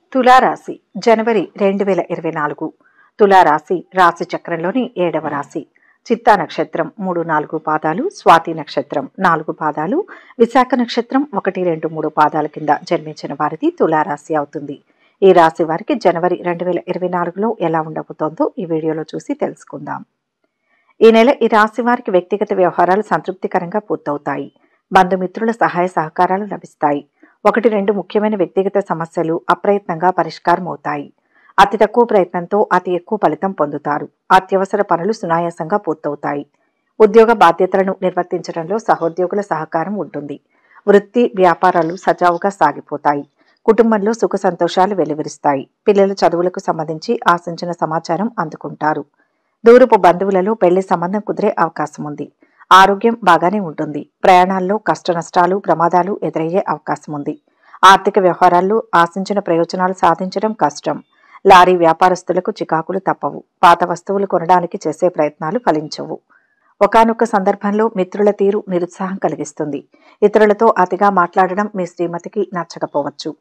తులారాశి జనవరి రెండు వేల ఇరవై నాలుగు తులారాశి రాశి చక్రంలోని ఏడవ రాశి చిత్తా నక్షత్రం మూడు నాలుగు పాదాలు స్వాతి నక్షత్రం నాలుగు పాదాలు విశాఖ నక్షత్రం ఒకటి రెండు మూడు పాదాల కింద జన్మించిన వారిది తులారాశి అవుతుంది ఈ రాశి వారికి జనవరి రెండు వేల ఇరవై నాలుగులో ఎలా ఉండబోతోందో ఈ వీడియోలో చూసి తెలుసుకుందాం ఈ నెల ఈ రాశి వారికి వ్యక్తిగత వ్యవహారాలు సంతృప్తికరంగా పూర్తవుతాయి బంధుమిత్రుల సహాయ సహకారాలు లభిస్తాయి ఒకటి రెండు ముఖ్యమైన వ్యక్తిగత సమస్యలు అప్రయత్నంగా పరిష్కారం అవుతాయి అతి తక్కువ ప్రయత్నంతో అతి ఎక్కువ ఫలితం పొందుతారు అత్యవసర పనులు సునాయాసంగా పూర్తవుతాయి ఉద్యోగ బాధ్యతలను నిర్వర్తించడంలో సహోద్యోగుల సహకారం ఉంటుంది వృత్తి వ్యాపారాలు సజావుగా సాగిపోతాయి కుటుంబంలో సుఖ సంతోషాలు వెలువరిస్తాయి పిల్లల చదువులకు సంబంధించి ఆశించిన సమాచారం అందుకుంటారు దూరపు బంధువులలో పెళ్లి సంబంధం కుదిరే అవకాశం ఉంది ఆరోగ్యం బాగానే ఉంటుంది ప్రయాణాల్లో కష్ట నష్టాలు ప్రమాదాలు ఎదురయ్యే అవకాశం ఉంది ఆర్థిక వ్యవహారాల్లో ఆశించిన ప్రయోజనాలు సాధించడం కష్టం లారీ వ్యాపారస్తులకు చికాకులు తప్పవు పాత వస్తువులు కొనడానికి చేసే ప్రయత్నాలు ఫలించవు ఒకానొక సందర్భంలో మిత్రుల తీరు నిరుత్సాహం కలిగిస్తుంది ఇతరులతో అతిగా మాట్లాడడం మీ శ్రీమతికి నచ్చకపోవచ్చు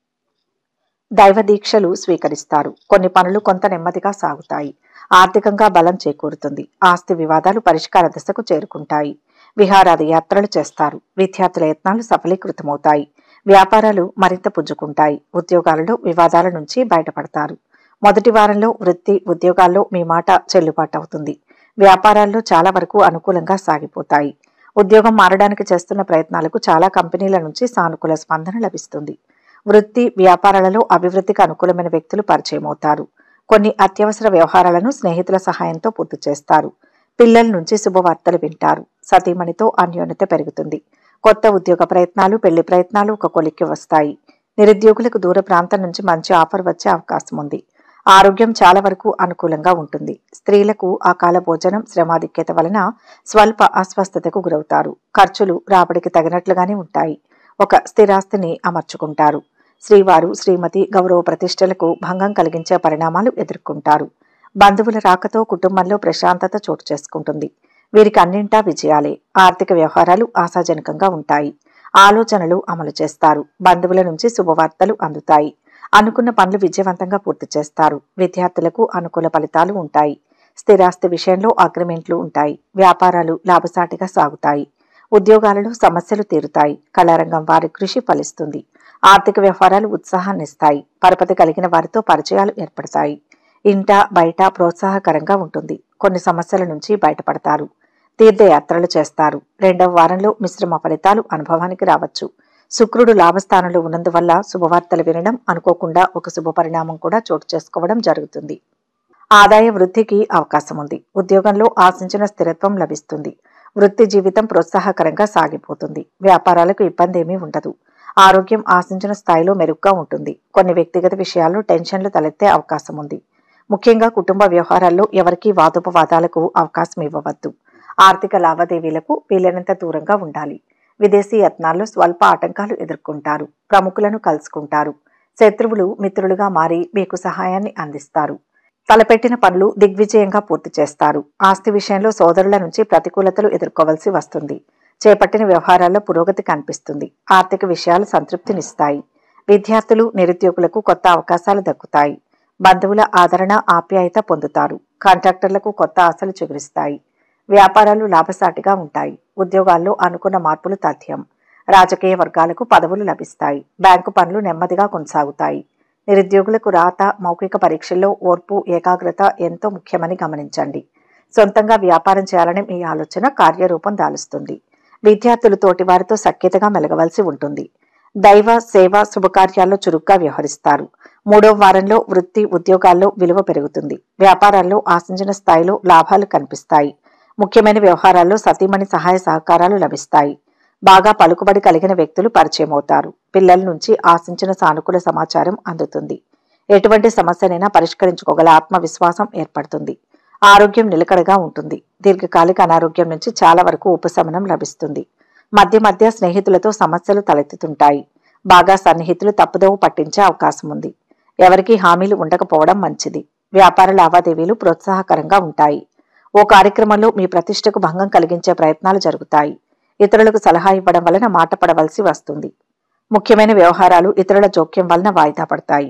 దైవ దీక్షలు స్వీకరిస్తారు కొన్ని పనులు కొంత నెమ్మదిగా సాగుతాయి ఆర్థికంగా బలం చేకూరుతుంది ఆస్తి వివాదాలు పరిష్కార దశకు చేరుకుంటాయి విహారాది యాత్రలు చేస్తారు విద్యార్థుల యత్నాలు సఫలీకృతమవుతాయి వ్యాపారాలు మరింత పుంజుకుంటాయి ఉద్యోగాలలో వివాదాల నుంచి బయటపడతారు మొదటి వారంలో వృత్తి ఉద్యోగాల్లో మీ మాట చెల్లుబాటు అవుతుంది వ్యాపారాల్లో చాలా వరకు అనుకూలంగా సాగిపోతాయి ఉద్యోగం మారడానికి చేస్తున్న ప్రయత్నాలకు చాలా కంపెనీల నుంచి సానుకూల స్పందన లభిస్తుంది వృత్తి వ్యాపారాలలో అభివృద్ధికి అనుకూలమైన వ్యక్తులు పరిచయం అవుతారు కొన్ని అత్యవసర వ్యవహారాలను స్నేహితుల సహాయంతో పూర్తి చేస్తారు పిల్లల నుంచి శుభవార్తలు వింటారు సతీమణితో అన్యోన్యత పెరుగుతుంది కొత్త ఉద్యోగ ప్రయత్నాలు పెళ్లి ప్రయత్నాలు ఒక కొలిక్కి వస్తాయి నిరుద్యోగులకు దూర ప్రాంతం నుంచి మంచి ఆఫర్ వచ్చే అవకాశం ఉంది ఆరోగ్యం చాలా వరకు అనుకూలంగా ఉంటుంది స్త్రీలకు అకాల భోజనం శ్రమాధిక్యత వలన స్వల్ప అస్వస్థతకు గురవుతారు ఖర్చులు రాబడికి తగినట్లుగానే ఉంటాయి ఒక స్థిరాస్తిని అమర్చుకుంటారు శ్రీవారు శ్రీమతి గౌరవ ప్రతిష్టలకు భంగం కలిగించే పరిణామాలు ఎదుర్కొంటారు బంధువుల రాకతో కుటుంబంలో ప్రశాంతత చోటు చేసుకుంటుంది వీరికి అన్నింటా విజయాలే ఆర్థిక వ్యవహారాలు ఆశాజనకంగా ఉంటాయి ఆలోచనలు అమలు చేస్తారు బంధువుల నుంచి శుభవార్తలు అందుతాయి అనుకున్న పనులు విజయవంతంగా పూర్తి చేస్తారు విద్యార్థులకు అనుకూల ఫలితాలు ఉంటాయి స్థిరాస్తి విషయంలో అగ్రిమెంట్లు ఉంటాయి వ్యాపారాలు లాభసాటిగా సాగుతాయి ఉద్యోగాలలో సమస్యలు తీరుతాయి కళారంగం వారి కృషి ఫలిస్తుంది ఆర్థిక వ్యవహారాలు ఉత్సాహాన్నిస్తాయి పరపతి కలిగిన వారితో పరిచయాలు ఏర్పడతాయి ఇంట బయట ప్రోత్సాహకరంగా ఉంటుంది కొన్ని సమస్యల నుంచి బయటపడతారు తీర్థయాత్రలు చేస్తారు రెండవ వారంలో మిశ్రమ ఫలితాలు అనుభవానికి రావచ్చు శుక్రుడు లాభస్థానంలో ఉన్నందువల్ల శుభవార్తలు వినడం అనుకోకుండా ఒక శుభ పరిణామం కూడా చోటు చేసుకోవడం జరుగుతుంది ఆదాయ వృద్ధికి అవకాశం ఉంది ఉద్యోగంలో ఆశించిన స్థిరత్వం లభిస్తుంది వృత్తి జీవితం ప్రోత్సాహకరంగా సాగిపోతుంది వ్యాపారాలకు ఇబ్బంది ఏమీ ఉండదు ఆరోగ్యం ఆశించిన స్థాయిలో మెరుగ్గా ఉంటుంది కొన్ని వ్యక్తిగత విషయాల్లో టెన్షన్లు తలెత్తే అవకాశం ఉంది ముఖ్యంగా కుటుంబ వ్యవహారాల్లో ఎవరికీ వాదోపవాదాలకు అవకాశం ఇవ్వవద్దు ఆర్థిక లావాదేవీలకు వీలైనంత దూరంగా ఉండాలి విదేశీ యత్నాల్లో స్వల్ప ఆటంకాలు ఎదుర్కొంటారు ప్రముఖులను కలుసుకుంటారు శత్రువులు మిత్రులుగా మారి మీకు సహాయాన్ని అందిస్తారు తలపెట్టిన పనులు దిగ్విజయంగా పూర్తి చేస్తారు ఆస్తి విషయంలో సోదరుల నుంచి ప్రతికూలతలు ఎదుర్కోవలసి వస్తుంది చేపట్టిన వ్యవహారాల్లో పురోగతి కనిపిస్తుంది ఆర్థిక విషయాలు సంతృప్తినిస్తాయి విద్యార్థులు నిరుద్యోగులకు కొత్త అవకాశాలు దక్కుతాయి బంధువుల ఆదరణ ఆప్యాయత పొందుతారు కాంట్రాక్టర్లకు కొత్త ఆశలు చిగురిస్తాయి వ్యాపారాలు లాభసాటిగా ఉంటాయి ఉద్యోగాల్లో అనుకున్న మార్పులు తథ్యం రాజకీయ వర్గాలకు పదవులు లభిస్తాయి బ్యాంకు పనులు నెమ్మదిగా కొనసాగుతాయి నిరుద్యోగులకు రాత మౌఖిక పరీక్షల్లో ఓర్పు ఏకాగ్రత ఎంతో ముఖ్యమని గమనించండి సొంతంగా వ్యాపారం చేయాలని మీ ఆలోచన కార్యరూపం దాలుస్తుంది విద్యార్థులు తోటి వారితో సఖ్యతగా మెలగవలసి ఉంటుంది దైవ సేవ శుభకార్యాల్లో చురుగ్గా వ్యవహరిస్తారు మూడో వారంలో వృత్తి ఉద్యోగాల్లో విలువ పెరుగుతుంది వ్యాపారాల్లో ఆశించిన స్థాయిలో లాభాలు కనిపిస్తాయి ముఖ్యమైన వ్యవహారాల్లో సతీమణి సహాయ సహకారాలు లభిస్తాయి బాగా పలుకుబడి కలిగిన వ్యక్తులు పరిచయం అవుతారు పిల్లల నుంచి ఆశించిన సానుకూల సమాచారం అందుతుంది ఎటువంటి సమస్యనైనా పరిష్కరించుకోగల ఆత్మవిశ్వాసం ఏర్పడుతుంది ఆరోగ్యం నిలకడగా ఉంటుంది దీర్ఘకాలిక అనారోగ్యం నుంచి చాలా వరకు ఉపశమనం లభిస్తుంది మధ్య మధ్య స్నేహితులతో సమస్యలు తలెత్తుతుంటాయి బాగా సన్నిహితులు తప్పుదోవ పట్టించే అవకాశం ఉంది ఎవరికీ హామీలు ఉండకపోవడం మంచిది వ్యాపార లావాదేవీలు ప్రోత్సాహకరంగా ఉంటాయి ఓ కార్యక్రమంలో మీ ప్రతిష్టకు భంగం కలిగించే ప్రయత్నాలు జరుగుతాయి ఇతరులకు సలహా ఇవ్వడం వలన మాట పడవలసి వస్తుంది ముఖ్యమైన వ్యవహారాలు ఇతరుల జోక్యం వలన వాయిదా పడతాయి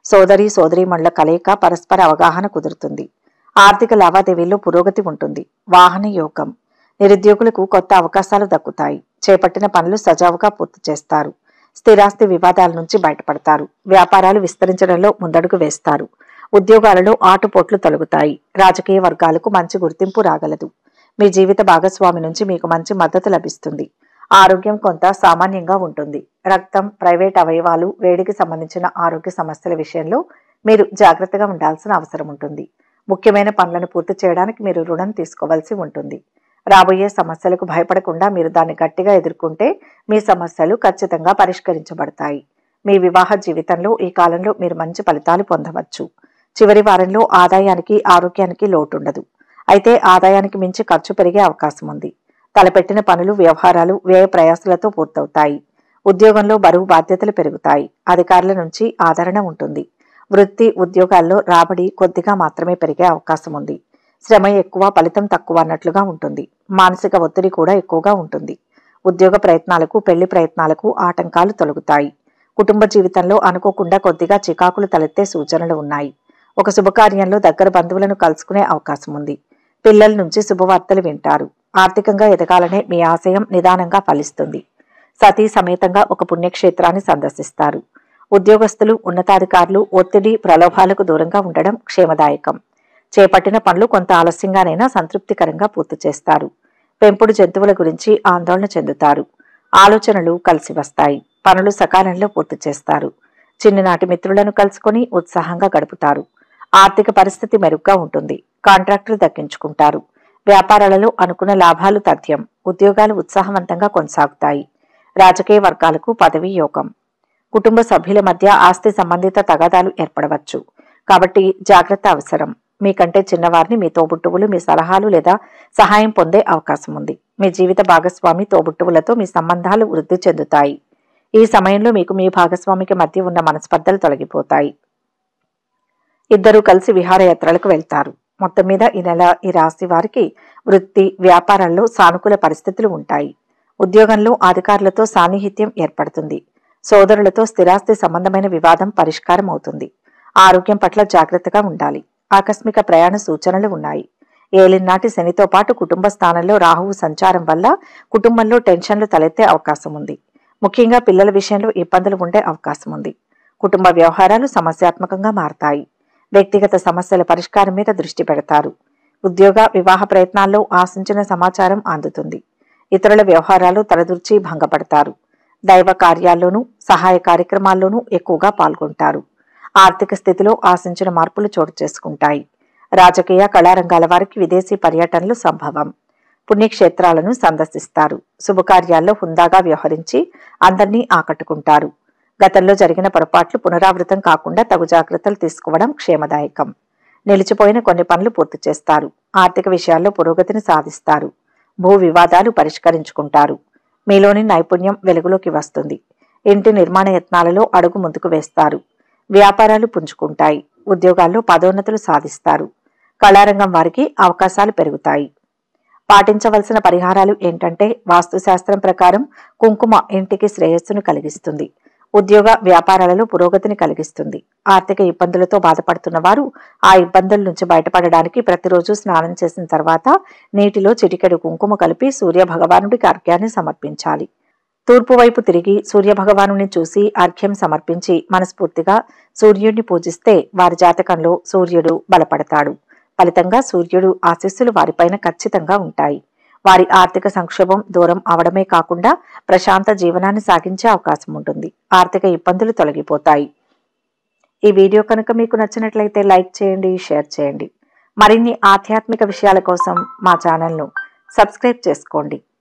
సోదరి సోదరీమణుల కలయిక పరస్పర అవగాహన కుదురుతుంది ఆర్థిక లావాదేవీల్లో పురోగతి ఉంటుంది వాహన యోగం నిరుద్యోగులకు కొత్త అవకాశాలు దక్కుతాయి చేపట్టిన పనులు సజావుగా పూర్తి చేస్తారు స్థిరాస్తి వివాదాల నుంచి బయటపడతారు వ్యాపారాలు విస్తరించడంలో ముందడుగు వేస్తారు ఉద్యోగాలలో ఆటుపోట్లు తొలగుతాయి రాజకీయ వర్గాలకు మంచి గుర్తింపు రాగలదు మీ జీవిత భాగస్వామి నుంచి మీకు మంచి మద్దతు లభిస్తుంది ఆరోగ్యం కొంత సామాన్యంగా ఉంటుంది రక్తం ప్రైవేట్ అవయవాలు వేడికి సంబంధించిన ఆరోగ్య సమస్యల విషయంలో మీరు జాగ్రత్తగా ఉండాల్సిన అవసరం ఉంటుంది ముఖ్యమైన పనులను పూర్తి చేయడానికి మీరు రుణం తీసుకోవాల్సి ఉంటుంది రాబోయే సమస్యలకు భయపడకుండా మీరు దాన్ని గట్టిగా ఎదుర్కొంటే మీ సమస్యలు ఖచ్చితంగా పరిష్కరించబడతాయి మీ వివాహ జీవితంలో ఈ కాలంలో మీరు మంచి ఫలితాలు పొందవచ్చు చివరి వారంలో ఆదాయానికి ఆరోగ్యానికి లోటుండదు అయితే ఆదాయానికి మించి ఖర్చు పెరిగే అవకాశం ఉంది తలపెట్టిన పనులు వ్యవహారాలు వ్యయ ప్రయాసాలతో పూర్తవుతాయి ఉద్యోగంలో బరువు బాధ్యతలు పెరుగుతాయి అధికారుల నుంచి ఆదరణ ఉంటుంది వృత్తి ఉద్యోగాల్లో రాబడి కొద్దిగా మాత్రమే పెరిగే అవకాశం ఉంది శ్రమ ఎక్కువ ఫలితం తక్కువ అన్నట్లుగా ఉంటుంది మానసిక ఒత్తిడి కూడా ఎక్కువగా ఉంటుంది ఉద్యోగ ప్రయత్నాలకు పెళ్లి ప్రయత్నాలకు ఆటంకాలు తొలగుతాయి కుటుంబ జీవితంలో అనుకోకుండా కొద్దిగా చికాకులు తలెత్తే సూచనలు ఉన్నాయి ఒక శుభకార్యంలో దగ్గర బంధువులను కలుసుకునే అవకాశం ఉంది పిల్లల నుంచి శుభవార్తలు వింటారు ఆర్థికంగా ఎదగాలనే మీ ఆశయం నిదానంగా ఫలిస్తుంది సతీ సమేతంగా ఒక పుణ్యక్షేత్రాన్ని సందర్శిస్తారు ఉద్యోగస్తులు ఉన్నతాధికారులు ఒత్తిడి ప్రలోభాలకు దూరంగా ఉండడం క్షేమదాయకం చేపట్టిన పనులు కొంత ఆలస్యంగానైనా సంతృప్తికరంగా పూర్తి చేస్తారు పెంపుడు జంతువుల గురించి ఆందోళన చెందుతారు ఆలోచనలు కలిసి వస్తాయి పనులు సకాలంలో పూర్తి చేస్తారు చిన్ననాటి మిత్రులను కలుసుకొని ఉత్సాహంగా గడుపుతారు ఆర్థిక పరిస్థితి మెరుగ్గా ఉంటుంది కాంట్రాక్టులు దక్కించుకుంటారు వ్యాపారాలలో అనుకున్న లాభాలు తథ్యం ఉద్యోగాలు ఉత్సాహవంతంగా కొనసాగుతాయి రాజకీయ వర్గాలకు పదవీ యోగం కుటుంబ సభ్యుల మధ్య ఆస్తి సంబంధిత తగాదాలు ఏర్పడవచ్చు కాబట్టి జాగ్రత్త అవసరం మీకంటే చిన్నవారిని మీ తోబుట్టువులు మీ సలహాలు లేదా సహాయం పొందే అవకాశం ఉంది మీ జీవిత భాగస్వామి తోబుట్టువులతో మీ సంబంధాలు వృద్ధి చెందుతాయి ఈ సమయంలో మీకు మీ భాగస్వామికి మధ్య ఉన్న మనస్పర్ధలు తొలగిపోతాయి ఇద్దరూ కలిసి విహారయాత్రలకు వెళ్తారు మొత్తం మీద ఈ నెల ఈ రాశి వారికి వృత్తి వ్యాపారాల్లో సానుకూల పరిస్థితులు ఉంటాయి ఉద్యోగంలో అధికారులతో సాన్నిహిత్యం ఏర్పడుతుంది సోదరులతో స్థిరాస్తి సంబంధమైన వివాదం పరిష్కారం అవుతుంది ఆరోగ్యం పట్ల జాగ్రత్తగా ఉండాలి ఆకస్మిక ప్రయాణ సూచనలు ఉన్నాయి ఏలినాటి శనితో పాటు కుటుంబ స్థానంలో రాహువు సంచారం వల్ల కుటుంబంలో టెన్షన్లు తలెత్తే అవకాశం ఉంది ముఖ్యంగా పిల్లల విషయంలో ఇబ్బందులు ఉండే అవకాశం ఉంది కుటుంబ వ్యవహారాలు సమస్యాత్మకంగా మారతాయి వ్యక్తిగత సమస్యల పరిష్కారం మీద దృష్టి పెడతారు ఉద్యోగ వివాహ ప్రయత్నాల్లో ఆశించిన సమాచారం అందుతుంది ఇతరుల వ్యవహారాలు తలదూర్చి భంగపడతారు దైవ కార్యాల్లోనూ సహాయ కార్యక్రమాల్లోనూ ఎక్కువగా పాల్గొంటారు ఆర్థిక స్థితిలో ఆశించిన మార్పులు చోటు చేసుకుంటాయి రాజకీయ కళారంగాల వారికి విదేశీ పర్యటనలు సంభవం పుణ్యక్షేత్రాలను సందర్శిస్తారు శుభకార్యాల్లో హుందాగా వ్యవహరించి అందరినీ ఆకట్టుకుంటారు గతంలో జరిగిన పొరపాట్లు పునరావృతం కాకుండా తగు జాగ్రత్తలు తీసుకోవడం క్షేమదాయకం నిలిచిపోయిన కొన్ని పనులు పూర్తి చేస్తారు ఆర్థిక విషయాల్లో పురోగతిని సాధిస్తారు భూ వివాదాలు పరిష్కరించుకుంటారు మీలోని నైపుణ్యం వెలుగులోకి వస్తుంది ఇంటి నిర్మాణ యత్నాలలో అడుగు ముందుకు వేస్తారు వ్యాపారాలు పుంజుకుంటాయి ఉద్యోగాల్లో పదోన్నతులు సాధిస్తారు కళారంగం వారికి అవకాశాలు పెరుగుతాయి పాటించవలసిన పరిహారాలు ఏంటంటే వాస్తుశాస్త్రం ప్రకారం కుంకుమ ఇంటికి శ్రేయస్సును కలిగిస్తుంది ఉద్యోగ వ్యాపారాలలో పురోగతిని కలిగిస్తుంది ఆర్థిక ఇబ్బందులతో బాధపడుతున్న వారు ఆ ఇబ్బందుల నుంచి బయటపడడానికి ప్రతిరోజు స్నానం చేసిన తర్వాత నీటిలో చిటికెడు కుంకుమ కలిపి సూర్య భగవానుడికి అర్ఘ్యాన్ని సమర్పించాలి తూర్పు వైపు తిరిగి సూర్య భగవానుని చూసి అర్ఘ్యం సమర్పించి మనస్ఫూర్తిగా సూర్యుడిని పూజిస్తే వారి జాతకంలో సూర్యుడు బలపడతాడు ఫలితంగా సూర్యుడు ఆశీస్సులు వారిపైన ఖచ్చితంగా ఉంటాయి వారి ఆర్థిక సంక్షోభం దూరం అవడమే కాకుండా ప్రశాంత జీవనాన్ని సాగించే అవకాశం ఉంటుంది ఆర్థిక ఇబ్బందులు తొలగిపోతాయి ఈ వీడియో కనుక మీకు నచ్చినట్లయితే లైక్ చేయండి షేర్ చేయండి మరిన్ని ఆధ్యాత్మిక విషయాల కోసం మా ఛానల్ను సబ్స్క్రైబ్ చేసుకోండి